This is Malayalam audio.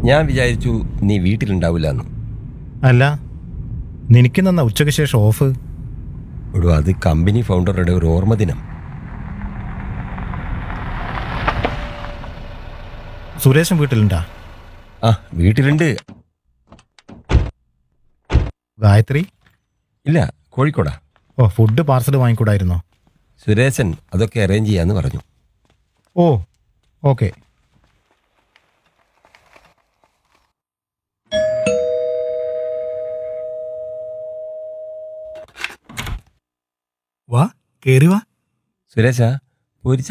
ഞാൻ വിചാരിച്ചു നീ വീട്ടിലുണ്ടാവില്ല എന്ന് അല്ല നിനക്ക് നന്ന ഉച്ചയ്ക്ക് ശേഷം ഓഫ് എടോ അത് കമ്പനി ഫൗണ്ടറുടെ ഒരു ഓർമ്മ ദിനം സുരേഷൻ വീട്ടിലുണ്ടാ ആ വീട്ടിലുണ്ട് ഗായത്രി ഇല്ല കോഴിക്കോടാ ഓ ഫുഡ് പാർസൽ വാങ്ങിക്കൂടായിരുന്നോ സുരേശൻ അതൊക്കെ അറേഞ്ച് ചെയ്യാന്ന് പറഞ്ഞു ഓ ഓക്കെ വാ കേറി വാ സുരേശ പൊരിച്ച